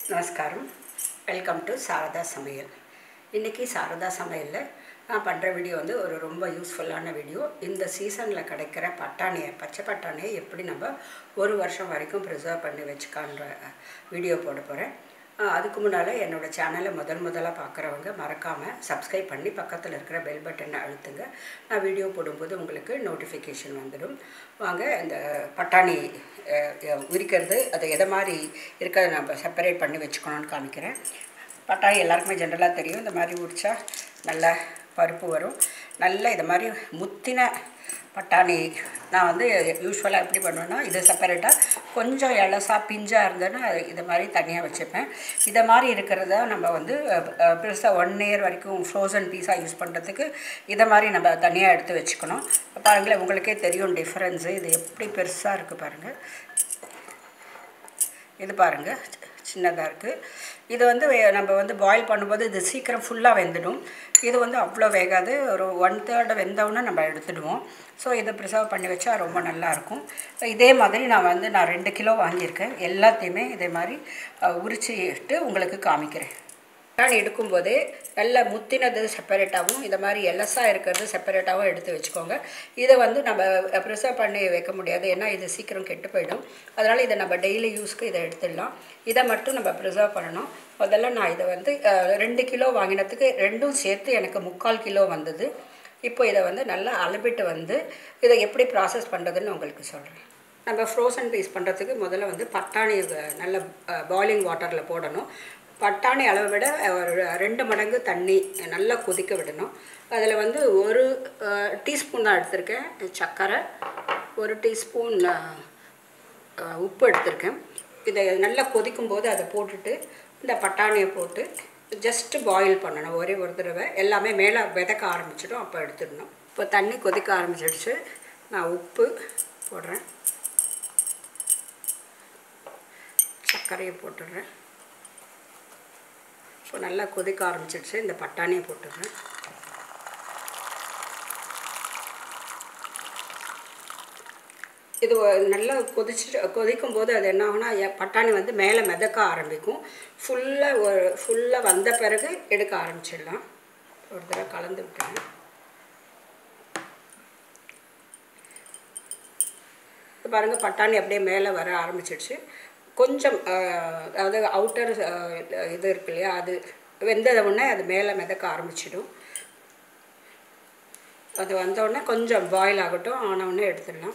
நமஸ்காரம் welcome to Saradha சமையல் இன்றைக்கி சாரதா சமையலில் நான் பண்ணுற வீடியோ வந்து ஒரு ரொம்ப யூஸ்ஃபுல்லான வீடியோ இந்த சீசனில் கிடைக்கிற பட்டாணியை பச்சை பட்டாணியை எப்படி நம்ம ஒரு வருஷம் வரைக்கும் ப்ரிசர்வ் பண்ணி வச்சுக்கான்ற வீடியோ போட போகிறேன் அதுக்கு முன்னால் என்னோடய சேனலை முதல் முதலாக பார்க்குறவங்க மறக்காமல் சப்ஸ்கிரைப் பண்ணி பக்கத்தில் இருக்கிற பெல் பட்டனை அழுத்துங்க நான் வீடியோ போடும்போது உங்களுக்கு நோட்டிஃபிகேஷன் வந்துடும் வாங்க இந்த பட்டாணி அஹ், அஹ், உரிக்கிறது அது எதை மாதிரி இருக்கிறத நம்ம செப்பரேட் பண்ணி வச்சுக்கணும்னு காமிக்கிறேன் பட்டாணி எல்லாருக்குமே ஜென்ரலாக தெரியும் இந்த மாதிரி உரிச்சா நல்ல பருப்பு வரும் நல்ல இது மாதிரி முத்தின பட்டாணி நான் வந்து யூஸ்வலாக எப்படி பண்ணுவேன்னா இது செப்பரேட்டாக கொஞ்சம் இலசா பிஞ்சாக இருந்ததுன்னா அது இது மாதிரி தனியாக வச்சுப்பேன் இதை மாதிரி இருக்கிறத நம்ம வந்து பெருசாக ஒன் இயர் வரைக்கும் ஃப்ரோசன் பீஸாக யூஸ் பண்ணுறதுக்கு இதை மாதிரி நம்ம தனியாக எடுத்து வச்சுக்கணும் பாருங்களேன் உங்களுக்கே தெரியும் டிஃப்ரென்ஸு இது எப்படி பெருசாக இருக்குது பாருங்கள் இது பாருங்கள் சின்னதாக இருக்குது இது வந்து வே- நம்ம வந்து பாயில் பண்ணும்போது இது சீக்கிரம் ஃபுல்லாக வெந்துடும் இது வந்து அவ்வளோ வேகாது ஒரு ஒன் தேர்டு வெந்தவுடனே நம்ம எடுத்துடுவோம் ஸோ இதை ப்ரிசர்வ் பண்ணி வச்சா ரொம்ப நல்லாயிருக்கும் இதே மாதிரி நான் வந்து நான் ரெண்டு கிலோ வாங்கியிருக்கேன் எல்லாத்தையுமே இதே மாதிரி அஹ், உரிச்சிட்டு உங்களுக்கு காமிக்கிறேன் பட்டாணி எடுக்கும்போதே நல்ல முத்தினது செப்பரேட்டாகவும் இந்த மாதிரி எலஸாக இருக்கிறது செப்பரேட்டாகவும் எடுத்து வச்சுக்கோங்க இதை வந்து நம்ம ப்ரிசர்வ் பண்ணி வைக்க முடியாது ஏன்னா இது சீக்கிரம் கெட்டு போயிடும் அதனால் இதை நம்ம டெய்லி யூஸ்க்கு இதை எடுத்துடலாம் இதை மட்டும் நம்ம ப்ரிசர்வ் பண்ணணும் முதல்ல நான் இதை வந்து அஹ், ரெண்டு கிலோ வாங்கினதுக்கு ரெண்டும் சேர்த்து எனக்கு முக்கால் கிலோ வந்தது இப்போ இதை வந்து நல்லா அளபிட்டு வந்து இதை எப்படி ப்ராசஸ் பண்ணுறதுன்னு உங்களுக்கு சொல்கிறேன் நம்ம ஃப்ரோசன் பீஸ் பண்ணுறதுக்கு முதல்ல வந்து பட்டாணி அஹ், நல்ல பாயிலிங் வாட்டரில் போடணும் பட்டாணி அளவை விட ஒரு ரெண்டு மடங்கு தண்ணி நல்லா கொதிக்க விடணும் அதில் வந்து ஒரு டீஸ்பூன் தான் எடுத்திருக்கேன் சர்க்கரை ஒரு டீஸ்பூன் உப்பு எடுத்திருக்கேன் இதை நல்லா கொதிக்கும் போது அதை போட்டுட்டு இந்த பட்டாணியை போட்டு ஜஸ்ட்டு பாயில் பண்ணணும் ஒரே ஒரு தடவை எல்லாமே மேலே விதக்க ஆரம்பிச்சிடும் அப்போ எடுத்துடணும் இப்போ தண்ணி கொதிக்க ஆரம்பிச்சிடுச்சு நான் உப்பு போடுறேன் சர்க்கரையை போட்டுடுறேன் இப்போ நல்லா கொதிக்க ஆரம்பிச்சிடுச்சு இந்த பட்டாணியை போட்டுடுறேன் இது ஒ- நல்லா கொதிச்சுட்டு கொதிக்கும் போது அது என்ன ஆகும்னா எ- பட்டாணி வந்து மேலே மிதக்க ஆரம்பிக்கும் ஃபுல்லாக ஒரு ஃபுல்லாக வந்த பிறகு எடுக்க ஆரம்பிச்சிடலாம் ஒரு தடவை கலந்து விட்டுறேன் இப்போ பாருங்கள் பட்டாணி அப்படியே மேலே வர ஆரம்பிச்சிடுச்சு கொஞ்சம் அஹ், அதாவது அவுட்டர் இது இருக்கு இல்லையா அது வெந்தத உடனே அது மேலே மிதக்க ஆரம்பிச்சிடும் அது வந்த உடனே கொஞ்சம் பாயில் ஆகட்டும் ஆன உடனே எடுத்துடலாம்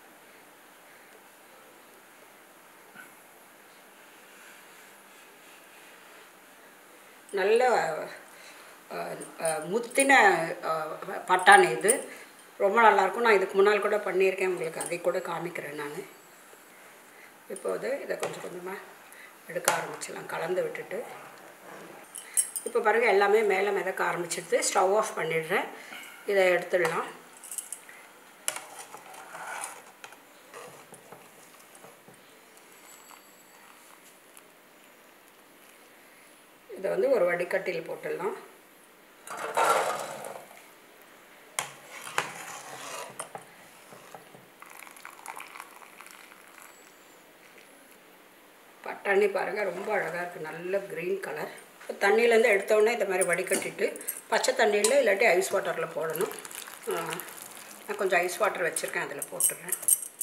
நல்ல அஹ், அஹ், முத்தின அஹ், பட்டாணி இது ரொம்ப நல்லாயிருக்கும் நான் இதுக்கு முன்னால் கூட பண்ணியிருக்கேன் உங்களுக்கு அதை கூட காமிக்கிறேன் நான் இப்போது இதை கொஞ்சம் கொஞ்சமாக எடுக்க ஆரம்பிச்சிடலாம் கலந்து விட்டுட்டு இப்போ பாருங்கள் எல்லாமே மேலே மிதக்க ஆரம்பிச்சிடுது ஸ்டவ் ஆஃப் பண்ணிடுறேன் இதை எடுத்துடலாம் இதை வந்து ஒரு வடிகட்டியில் போட்டுடலாம் பட்டாணி பாருங்கள் ரொம்ப அழகாக இருக்குது நல்ல க்ரீன் கலர் தண்ணியிலேருந்து எடுத்தோடனே இந்த மாதிரி வடிகட்டிட்டு பச்சை தண்ணியில் இல்லாட்டி ஐஸ் வாட்டரில் போடணும் ஆ, நான் கொஞ்சம் ஐஸ் வாட்டர் வச்சுருக்கேன் அதில் போட்டுடுறேன்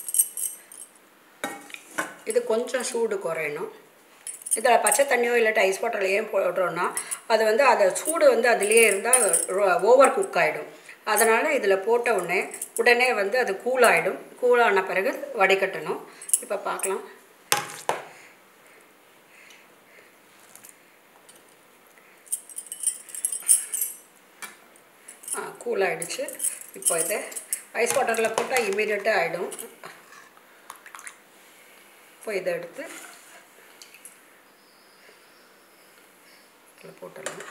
இது கொஞ்சம் சூடு குறையணும் இதில் பச்சை தண்ணியோ இல்லாட்டி ஐஸ் வாட்டரில் ஏன் போடுறோன்னா அது வந்து அதை சூடு வந்து அதுலேயே இருந்தால் ஓவர் குக் ஆகிடும் அதனால் இதில் போட்ட உடனே உடனே வந்து அது கூல் ஆகிடும் கூலான பிறகு வடிகட்டணும் இப்போ பார்க்கலாம் ஆ கூல் ஆகிடுச்சு இப்போ இதை ஐஸ் வாட்டரில் போட்டால் இமீடியட்டாக ஆகிடும் இப்போ இதை எடுத்து இதில் போட்டுடலாம்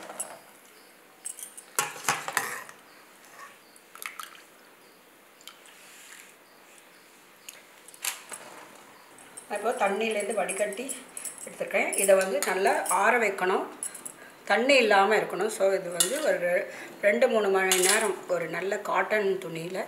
இப்போ தண்ணியிலேருந்து வடிகட்டி எடுத்துருக்கேன் இதை வந்து நல்லா ஆற வைக்கணும் தண்ணி இல்லாமல் இருக்கணும் ஸோ இது வந்து ஒரு ரெ- ரெண்டு மூணு மணி நேரம் ஒரு நல்ல காட்டன் துணியில்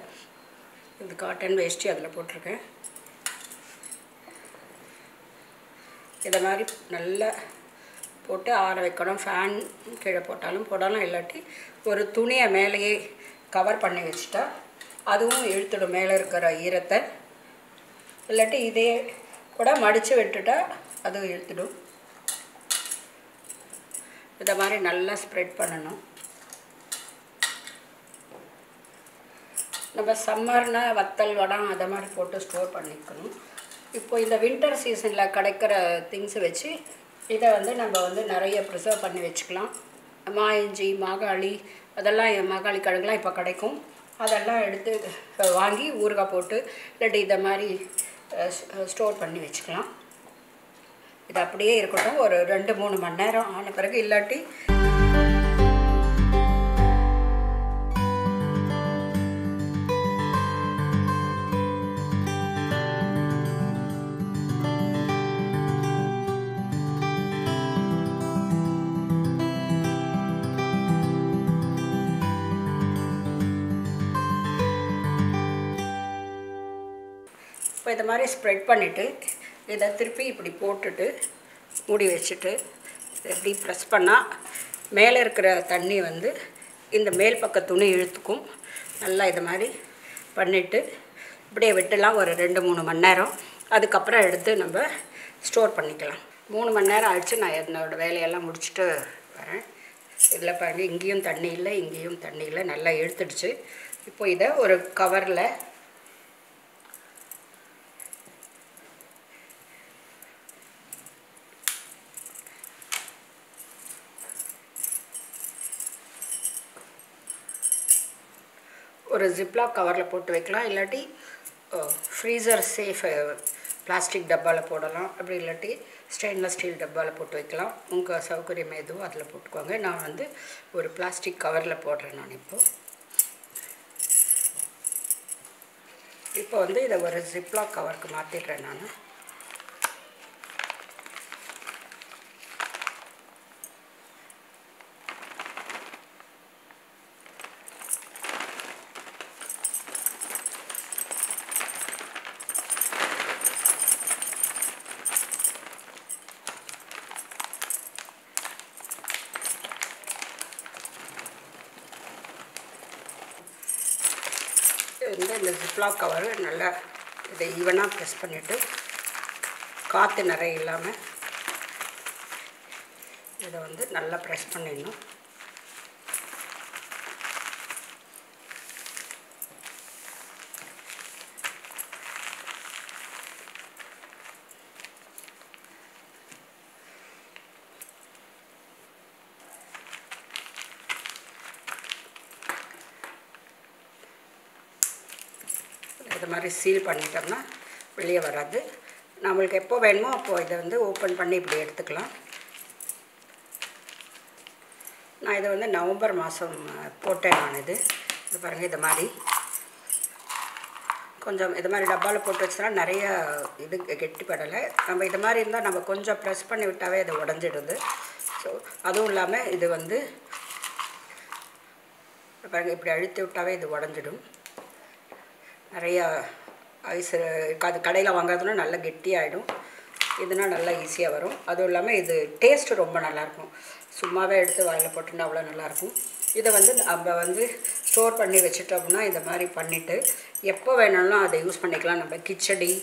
இது காட்டன் வேஷ்டி அதில் போட்டிருக்கேன் இதை மாதிரி நல்லா போட்டு ஆற வைக்கணும் ஃபேன் கீழே போட்டாலும் போடலாம் இல்லாட்டி ஒரு துணியை மேலேயே கவர் பண்ணி வச்சுட்டா அதுவும் இழுத்துடும் மேலே இருக்கிற ஈரத்தை இல்லாட்டி இதே கூட மடித்து விட்டுட்டா அதுவும் இழுத்துடும் இதை மாதிரி நல்லா ஸ்ப்ரெட் பண்ணணும் நம்ம சம்மர்னா வத்தல் வடம் அதை மாதிரி போட்டு ஸ்டோர் பண்ணிக்கணும் இப்போ இந்த வின்டர் சீசனில் கிடைக்கிற திங்ஸை வச்சு இதை வந்து நம்ம வந்து நிறைய ப்ரிசர்வ் பண்ணி வச்சுக்கலாம் மா இஞ்சி மாகாளி அதெல்லாம் மாகாளி கிழங்குலாம் இப்போ கிடைக்கும் அதெல்லாம் எடுத்து வாங்கி ஊறுகாய் போட்டு இல்லாட்டி இதை மாதிரி ஸ்டோர் பண்ணி வச்சுக்கலாம் இது அப்படியே இருக்கட்டும் ஒரு ரெண்டு மூணு மணி நேரம் ஆன பிறகு இல்லாட்டி இப்போ இதை மாதிரி ஸ்ப்ரெட் பண்ணிவிட்டு இதை திருப்பி இப்படி போட்டுட்டு மூடி வச்சுட்டு இப்படி ப்ரெஸ் பண்ணால் மேலே இருக்கிற தண்ணி வந்து இந்த மேல் பக்க துணி இழுத்துக்கும் நல்லா இது மாதிரி பண்ணிவிட்டு இப்படியே விட்டுலாம் ஒரு ரெண்டு மூணு மணி நேரம் அதுக்கப்புறம் எடுத்து நம்ம ஸ்டோர் பண்ணிக்கலாம் மூணு மணி நேரம் ஆயிடுச்சு நான் என்னோட வேலையெல்லாம் முடிச்சுட்டு வரேன் இதில் பாருங்க இங்கேயும் தண்ணி இல்லை இங்கேயும் தண்ணி இல்லை நல்லா இழுத்துடுச்சு இப்போ இதை ஒரு கவரில் ஒரு ஜிப்லாக் கவரில் போட்டு வைக்கலாம் இல்லாட்டி ஃப்ரீசர் சேஃப் பிளாஸ்டிக் டப்பாவில் போடலாம் அப்படி இல்லாட்டி ஸ்டெயின்லெஸ் ஸ்டீல் டப்பாவில் போட்டு வைக்கலாம் உங்கள் சௌகரியம் எதுவோ அதில் போட்டுக்கோங்க நான் வந்து ஒரு பிளாஸ்டிக் கவரில் போடுறேன் நான் இப்போது இப்போ வந்து இதை ஒரு ஜிப்லாக் கவருக்கு மாற்றிடுறேன் நான் வந்து இந்த ஜிப்லாக் கவர் நல்லா இதை ஈவனாக ப்ரெஸ் பண்ணிவிட்டு காற்று நிறைய இல்லாமல் இதை வந்து நல்லா ப்ரெஸ் பண்ணிடணும் இது மாதிரி சீல் பண்ணிட்டோம்னா வெளியே வராது நம்மளுக்கு எப்போ வேணுமோ அப்போது இதை வந்து ஓப்பன் பண்ணி இப்படி எடுத்துக்கலாம் நான் இதை வந்து நவம்பர் மாதம் போட்டேன் நான் இது இது பாருங்கள் இது மாதிரி கொஞ்சம் இது மாதிரி டப்பாவில் போட்டு வச்சுனா நிறைய இது கெட்டிப்படலை நம்ம இது மாதிரி இருந்தால் நம்ம கொஞ்சம் ப்ரெஸ் பண்ணி விட்டாவே இது உடஞ்சிடுது ஸோ அதுவும் இல்லாமல் இது வந்து பாருங்கள் இப்படி அழுத்தி விட்டாவே இது உடஞ்சிடும் நிறையா ஐஸ் அது கடையில் வாங்குறதுனா நல்லா கெட்டியாகிடும் இதுனா நல்லா ஈஸியாக வரும் அதுவும் இல்லாமல் இது டேஸ்ட்டு ரொம்ப நல்லாயிருக்கும் சும்மாவே எடுத்து வாயில் போட்டுன்னா அவ்வளோ நல்லாயிருக்கும் இதை வந்து நம்ம வந்து ஸ்டோர் பண்ணி வச்சுட்டோம் அப்படின்னா இந்த மாதிரி பண்ணிவிட்டு எப்போ வேணாலும் அதை யூஸ் பண்ணிக்கலாம் நம்ம கிச்சடி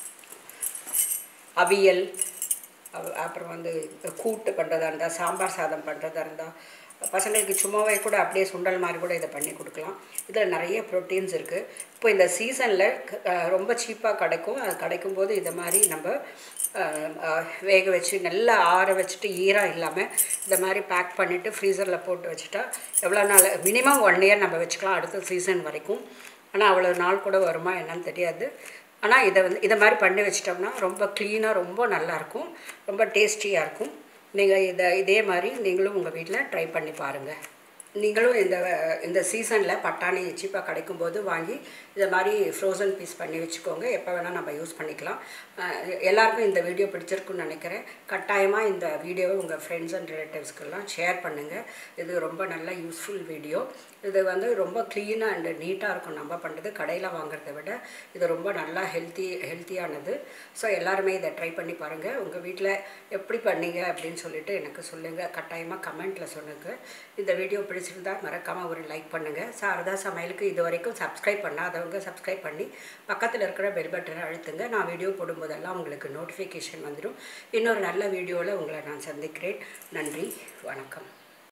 அவியல் அப்- அப்புறம் வந்து கூட்டு பண்ணுறதா இருந்தால் சாம்பார் சாதம் பண்ணுறதா இருந்தால் பசங்களுக்கு சும்மாவே கூட அப்படியே சுண்டல் மாதிரி கூட இதை பண்ணி கொடுக்கலாம் இதில் நிறைய ப்ரோட்டீன்ஸ் இருக்குது இப்போ இந்த சீசனில் ரொம்ப சீப்பாக கிடைக்கும் அது கிடைக்கும் போது இதை மாதிரி நம்ம அஹ், அஹ், வேக வச்சு நல்லா ஆற வச்சுட்டு ஈரம் இல்லாமல் இந்த மாதிரி பேக் பண்ணிவிட்டு ஃப்ரீசரில் போட்டு வச்சுட்டா எவ்வளோ நாள் மினிமம் ஒன் இயர் நம்ம வச்சுக்கலாம் அடுத்த சீசன் வரைக்கும் ஆனால் அவ்வளோ நாள் கூட வருமா என்னன்னு தெரியாது ஆனால் இதை வந்து இதை மாதிரி பண்ணி வச்சிட்டோம்னா ரொம்ப க்ளீனாக ரொம்ப நல்லாயிருக்கும் ரொம்ப டேஸ்டியாக இருக்கும் நீங்கள் இதை இதே மாதிரி நீங்களும் உங்கள் வீட்டில் ட்ரை பண்ணி பாருங்கள் நீங்களும் இந்த இந்த சீசனில் பட்டாணி சீப்பாக கிடைக்கும்போது வாங்கி இதை மாதிரி ஃப்ரோசன் பீஸ் பண்ணி வச்சுக்கோங்க எப்போ வேணால் நம்ம யூஸ் பண்ணிக்கலாம் அஹ் எல்லாருக்கும் இந்த வீடியோ பிடிச்சிருக்குன்னு நினைக்கிறேன் கட்டாயமாக இந்த வீடியோவை உங்கள் ஃப்ரெண்ட்ஸ் அண்ட் ரிலேட்டிவ்ஸ்க்கெல்லாம் ஷேர் பண்ணுங்கள் இது ரொம்ப நல்ல யூஸ்ஃபுல் வீடியோ இது வந்து ரொம்ப க்ளீனாக அண்ட் நீட்டாக இருக்கும் நம்ம பண்ணுறது கடையில் வாங்குறதை விட இது ரொம்ப நல்லா ஹெல்த்தி ஹெல்த்தியானது ஸோ எல்லாருமே இதை ட்ரை பண்ணி பாருங்கள் உங்கள் வீட்டில் எப்படி பண்ணீங்க அப்படின்னு சொல்லிட்டு எனக்கு சொல்லுங்கள் கட்டாயமாக கமெண்ட்டில் சொல்லுங்கள் இந்த வீடியோ பிடிச்சிருந்தா மறக்காமல் ஒரு லைக் பண்ணுங்கள் சாரதா சமையலுக்கு இது வரைக்கும் சப்ஸ்கிரைப் பண்ணாதவங்க சப்ஸ்கிரைப் பண்ணி பக்கத்தில் இருக்கிற பெல் பட்டனை அழுத்துங்க நான் வீடியோ போடும்போதெல்லாம் உங்களுக்கு நோட்டிஃபிகேஷன் வந்துடும் இன்னொரு நல்ல வீடியோவில் உங்களை நான் சந்திக்கிறேன் நன்றி வணக்கம்